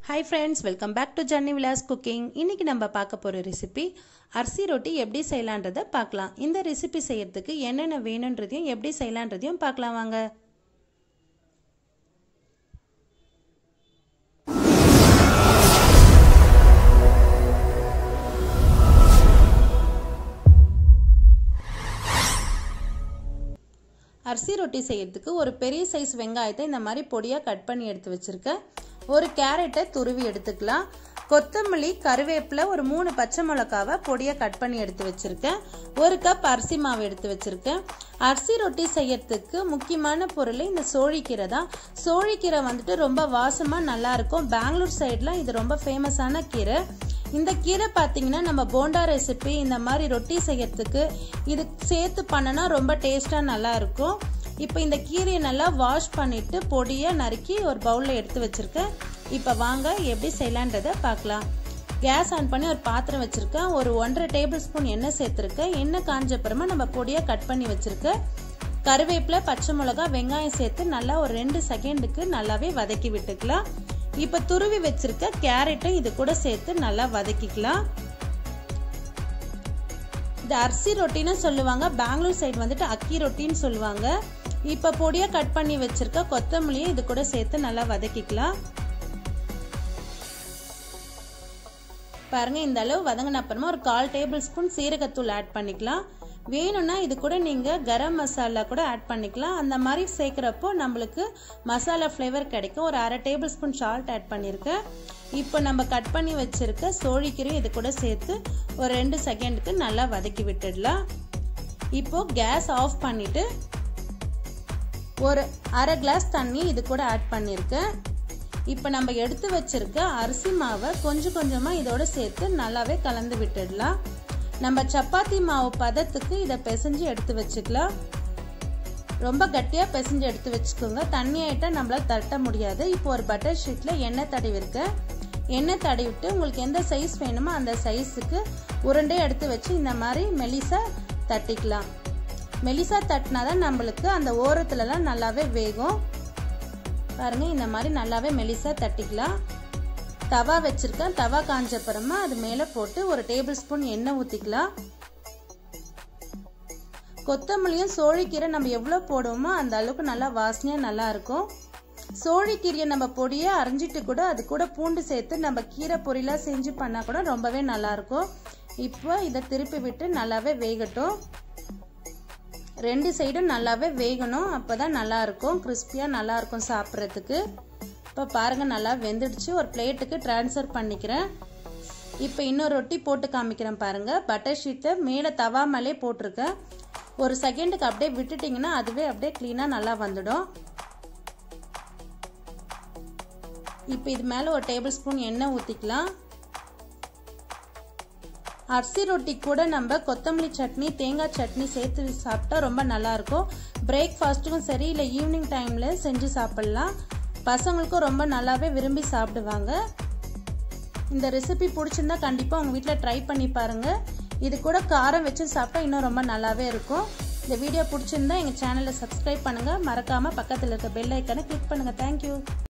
hi friends welcome back to journey Vilas cooking இன்றைக்கி நம்ம பார்க்க போகிற ரெசிபி அரிசி ரொட்டி எப்படி செய்யலான்றதை பார்க்கலாம் இந்த ரெசிபி செய்யறதுக்கு என்னென்ன வேணுன்றதையும் எப்படி செய்யலான்றதையும் பார்க்கலாம் வாங்க அரிசி ரொட்டி செய்யறதுக்கு ஒரு பெரிய சைஸ் வெங்காயத்தை இந்த மாதிரி பொடியாக கட் பண்ணி எடுத்து வச்சுருக்கேன் ஒரு கேரட்டை துருவி எடுத்துக்கலாம் கொத்தமல்லி கருவேப்பிலை ஒரு மூணு பச்சை மிளகாவை பொடியாக கட் பண்ணி எடுத்து வச்சுருக்கேன் ஒரு கப் அரிசி மாவு எடுத்து வச்சுருக்கேன் அரிசி ரொட்டி செய்யறதுக்கு முக்கியமான பொருள் இந்த சோழிக்கீரை தான் சோழிக்கீரை வந்துட்டு ரொம்ப வாசமாக நல்லாயிருக்கும் பெங்களூர் சைடில் இது ரொம்ப ஃபேமஸான கீரை இந்த கீரை பார்த்தீங்கன்னா நம்ம போண்டா ரெசிபி இந்த மாதிரி ரொட்டி செய்யறதுக்கு இது சேர்த்து பண்ணனா ரொம்ப டேஸ்ட்டாக நல்லா இருக்கும் இப்போ இந்த கீரையை நல்லா வாஷ் பண்ணிட்டு பொடியாக நறுக்கி ஒரு பவுலில் எடுத்து வச்சுருக்கேன் இப்போ வாங்க எப்படி செய்யலான்றதை பார்க்கலாம் கேஸ் ஆன் பண்ணி ஒரு பாத்திரம் வச்சுருக்கேன் ஒரு ஒன்றரை டேபிள் ஸ்பூன் எண்ணெய் சேர்த்துருக்கேன் எண்ணெய் காஞ்ச அப்புறமா நம்ம பொடியாக கட் பண்ணி வச்சுருக்கேன் கருவேப்பிலை பச்சை மிளகா வெங்காயம் சேர்த்து நல்லா ஒரு ரெண்டு செகண்டுக்கு நல்லாவே வதக்கி விட்டுக்கலாம் இப்போ துருவி வச்சிருக்க கேரட்டும் இது கூட சேர்த்து நல்லா வதக்கிக்கலாம் இந்த அரிசி ரொட்டின்னு சொல்லுவாங்க பெங்களூர் சைடு வந்துட்டு அக்கி ரொட்டின்னு சொல்லுவாங்க இப்போ பொடியாக கட் பண்ணி வச்சிருக்க கொத்தமல்லியும் இது கூட சேர்த்து நல்லா வதக்கிக்கலாம் பாருங்க இந்த அளவு வதங்கின அப்புறமா ஒரு கால் டேபிள் ஸ்பூன் சீரகத்தூள் ஆட் பண்ணிக்கலாம் வேணும்னா இது கூட நீங்கள் கரம் மசாலா கூட ஆட் பண்ணிக்கலாம் அந்த மாதிரி சேர்க்குறப்போ நம்மளுக்கு மசாலா ஃப்ளேவர் கிடைக்கும் ஒரு அரை டேபிள் ஸ்பூன் சால்ட் ஆட் பண்ணியிருக்கேன் இப்போ நம்ம கட் பண்ணி வச்சுருக்க சோழிக்கீரையும் இது கூட சேர்த்து ஒரு ரெண்டு செகண்டுக்கு நல்லா வதக்கி விட்டுடலாம் இப்போது கேஸ் ஆஃப் பண்ணிவிட்டு ஒரு அரை கிளாஸ் தண்ணி இது கூட ஆட் பண்ணியிருக்கேன் இப்போ நம்ம எடுத்து வச்சிருக்க அரிசி மாவை கொஞ்சம் கொஞ்சமாக இதோட சேர்த்து நல்லாவே கலந்து விட்டுடலாம் நம்ம சப்பாத்தி மாவு பதத்துக்கு இதை பிசைஞ்சு எடுத்து வச்சுக்கலாம் ரொம்ப கட்டியாக பிசைஞ்சு எடுத்து வச்சுக்கோங்க தண்ணி ஆகிட்டால் நம்மளால் தட்ட முடியாது இப்போ ஒரு பட்டர் ஷீட்டில் எண்ணெய் தடவிருக்கேன் எண்ணெய் தடவிட்டு உங்களுக்கு எந்த சைஸ் வேணுமோ அந்த சைஸுக்கு உருண்டை எடுத்து வச்சு இந்த மாதிரி மெலிசா தட்டிக்கலாம் மெலிசா தட்டினா தான் நம்மளுக்கு அந்த ஓரத்துலலாம் நல்லாவே வேகும் பாருங்க இந்த மாதிரி நல்லாவே மெலிசா தட்டிக்கலாம் தவா வச்சிருக்கேன் தவா காஞ்ச அப்புறமா அது மேலே போட்டு ஒரு டேபிள் ஸ்பூன் எண்ணெய் ஊற்றிக்கலாம் கொத்தமல்லியும் சோழிக்கீரை நம்ம எவ்வளோ போடுவோமோ அந்த அளவுக்கு நல்லா வாசனையாக நல்லா இருக்கும் சோழிக்கீரையை நம்ம பொடியை அரைஞ்சிட்டு கூட அது கூட பூண்டு சேர்த்து நம்ம கீரை பொரியலாக செஞ்சு பண்ணால் கூட ரொம்பவே நல்லாயிருக்கும் இப்போ இதை திருப்பி விட்டு நல்லாவே வேகட்டும் ரெண்டு சைடும் நல்லாவே வேகணும் அப்போ தான் நல்லாயிருக்கும் கிறிஸ்பியாக நல்லாயிருக்கும் சாப்பிட்றதுக்கு இப்போ பாருங்கள் நல்லா வெந்துடுச்சு ஒரு பிளேட்டுக்கு ட்ரான்ஸ்ஃபர் பண்ணிக்கிறேன் இப்போ இன்னொரு ரொட்டி போட்டு காமிக்கிறேன் பாருங்கள் பட்டர் ஷீட்டை மேலே தவா மேலே போட்டிருக்கேன் ஒரு செகண்டுக்கு அப்படியே விட்டுட்டிங்கன்னா அதுவே அப்படியே க்ளீனாக நல்லா வந்துடும் இப்போ இது மேலே ஒரு டேபிள் ஸ்பூன் எண்ணெய் ஊற்றிக்கலாம் அரிசி ரொட்டி கூட நம்ம கொத்தமல்லி சட்னி தேங்காய் சட்னி சேர்த்து சாப்பிட்டா ரொம்ப நல்லாயிருக்கும் பிரேக்ஃபாஸ்ட்டுக்கும் சரி இல்லை ஈவினிங் டைமில் செஞ்சு சாப்பிட்லாம் பசங்களுக்கும் ரொம்ப நல்லாவே விரும்பி சாப்பிடுவாங்க இந்த ரெசிபி பிடிச்சிருந்தா கண்டிப்பாக உங்கள் வீட்டில் ட்ரை பண்ணி பாருங்கள் இது கூட காரம் வச்சு சாப்பிட்டா இன்னும் ரொம்ப நல்லாவே இருக்கும் இந்த வீடியோ பிடிச்சிருந்தா எங்கள் சேனலை சப்ஸ்கிரைப் பண்ணுங்கள் மறக்காமல் பக்கத்தில் இருக்க பெல் ஐக்கனை கிளிக் பண்ணுங்கள் தேங்க்யூ